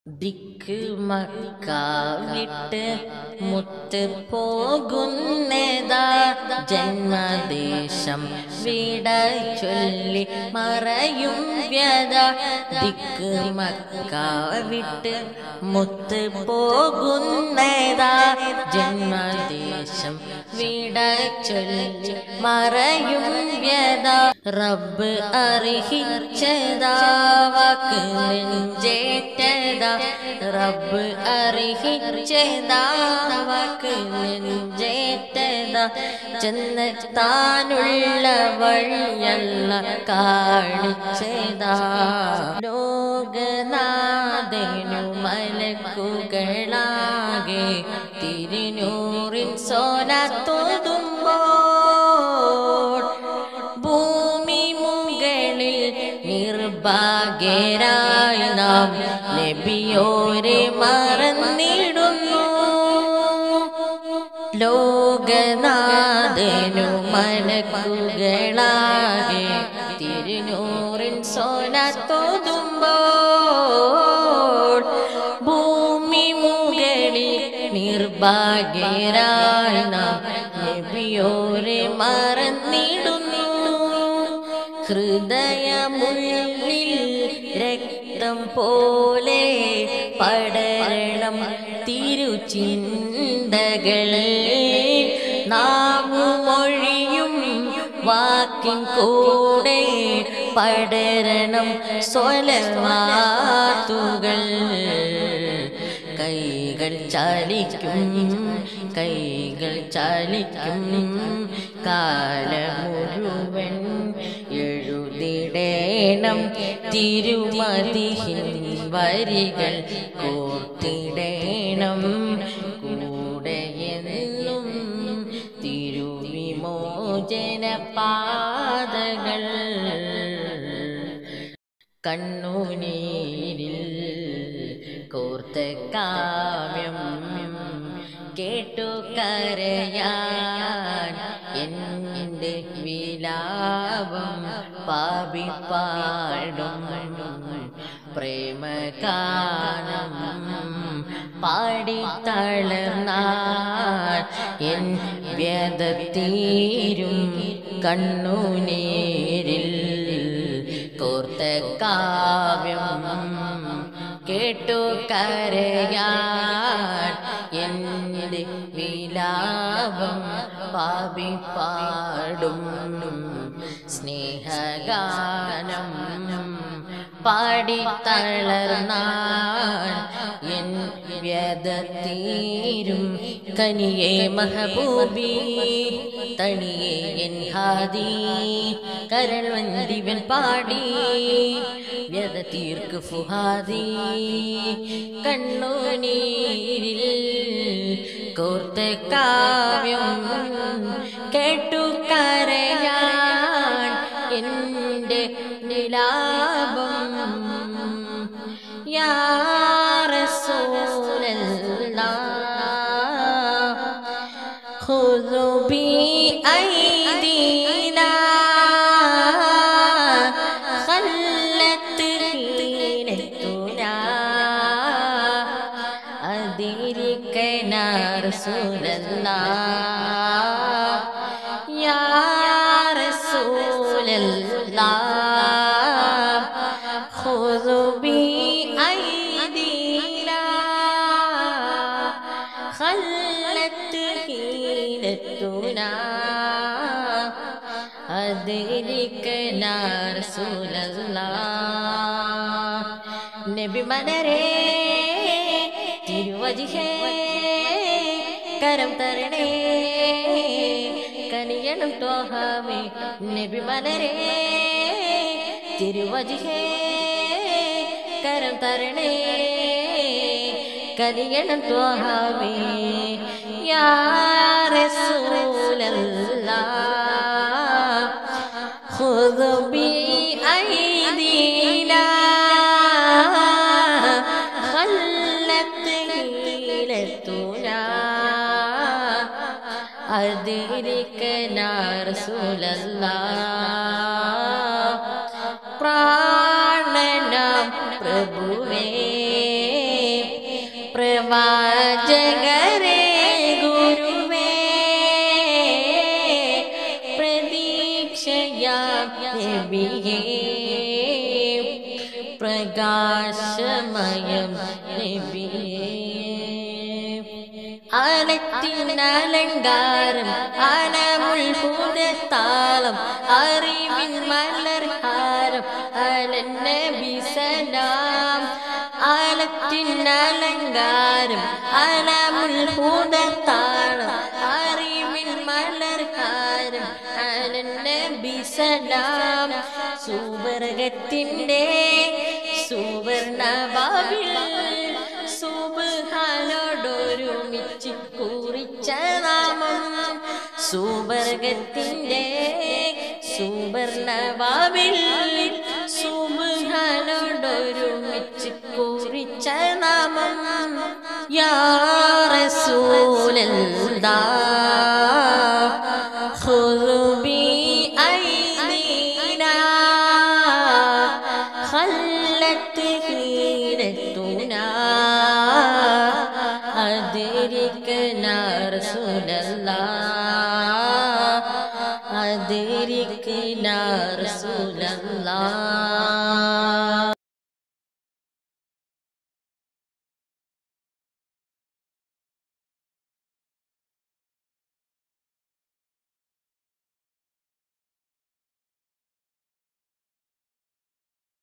ദിക്ക് മക്കാവിട്ട് മുത്ത് പോകുന്നതാ ജന്മദേശം വിട ചൊല്ലി മറയും വ്യത ദിക്ക് മക്കാവിട്ട് മുത്ത് പോകുന്നതാ ജന്മദേശം വിട ചൊല്ലി മറയും വ്യത റബ്ബ് അറിഹിച്ചതാ വാക്ക് നെഞ്ചേറ്റതാ റബ്ബ് അറിഹിച്ചതാ വാക്ക് നെഞ്ചേറ്റതാ ചെന്നെത്താനുള്ള വഴിയല്ല കാണിച്ചതാ ലോകനാഥനു മലക്കുകളാകെ തിരുനൂറിൻ സോനത്തോതുമ്പോൾ ഭൂമി മുകളിൽ നിർഭാഗ്യരായ നാം നബിയോരെ മറന്നിടുന്നു ലോകനാഥനു മലക്കുകളാകെ തിരുനൂറിൻ സോനത്തോതുമ്പോൾ ഭൂമി മുകളിൽ നിർഭാഗ്യരായ നാം നബിയോരെ മറന്നിടുന്നു ഹൃദയമുള്ളിൽ രക്തം പോലെ പടരണം തിരുചിന്തകൾ നാവുമൊഴിയും വാക്കിൻ കൂടെ പടരണം സ്വലവാത്തുകൾ കൈകൾ ചലിക്കും കൈകൾ ചലിക്കും കാലം മുഴുവൻ എഴുതിടേണം തിരുമതിഹിൻ വരികൾ കോർത്തിടേണം കൂടെ എന്നും തിരുവിമോചന പാതകൾ കണ്ണുനീരിൽ കോർത്ത കാവ്യം കേട്ടു കരയാൻ എൻ്റെ വിലാപം പാപിപ്പാടും പ്രേമകാനം പാടി തളർന്നാൽ എൻ വ്യതത്തീരും കണ്ണുനീരിൽ കോർത്ത കാവ്യം കേട്ടു കരയാൻ എൻ്റെ വിലാപം പാപിപ്പാടും സ്നേഹഗാനം പാടി തളർന്നാൽ എൻ വ്യതത്തീരും കനിയെ മഹബൂബി തണിയെ എൻ ഹാദി കരൾ വന്തിവൻ പാടി വ്യത തീർക്ക് ഫുഹാദി കണ്ണുനീരിൽ കോർത്ത കാവ്യം കേട്ടു കരയാൻ എൻ്റെ നിലാപം യാ റസൂലല്ലാഹ് خذوا بأيدينا خلت حيلتنا أدركنا رسول الله يا رسول الله خذوا بأيدينا خلت حيلتنا أدركنا رسول الله നബി മലരേ തിരുവജിഹേ കരം തരണേ കനിയണം തോഹാമേ നബി മലരേ തിരുവജിഹേ കരം തരണേ കനിയണം തോഹാമേ യാ റസൂലല്ലാഹ് خذ بأيدينا خلت حيلتنا أدركنا رسول الله പ്രാണനാം പ്രഭുവേ പ്രവാചകരെ ഗുരുവേ പ്രതീക്ഷയാം നബിയേ പ്രകാശമയം നബിയേ ആലത്തിനലങ്കാരം ആനമുൾഭൂതത്താളം അറിവിൻ മലർഹാരം അലന്നബി സലാം ആലത്തിനലങ്കാരം ആനമുൾഭൂതത്താളം അറിവിൻ മലർഹാരം അലന്നബി സലാം സുവർഗത്തിൻ്റെ സുവർണഭാവിൽ സുബാനോടൊരുമിച്ച് കുറിച്ച നാമം സുവർഗത്തിൻ്റെ സുവർണവാവിൽ സുബാനോടൊരുമിച്ച് കുറിച്ച നാമം യാ റസൂലല്ലാ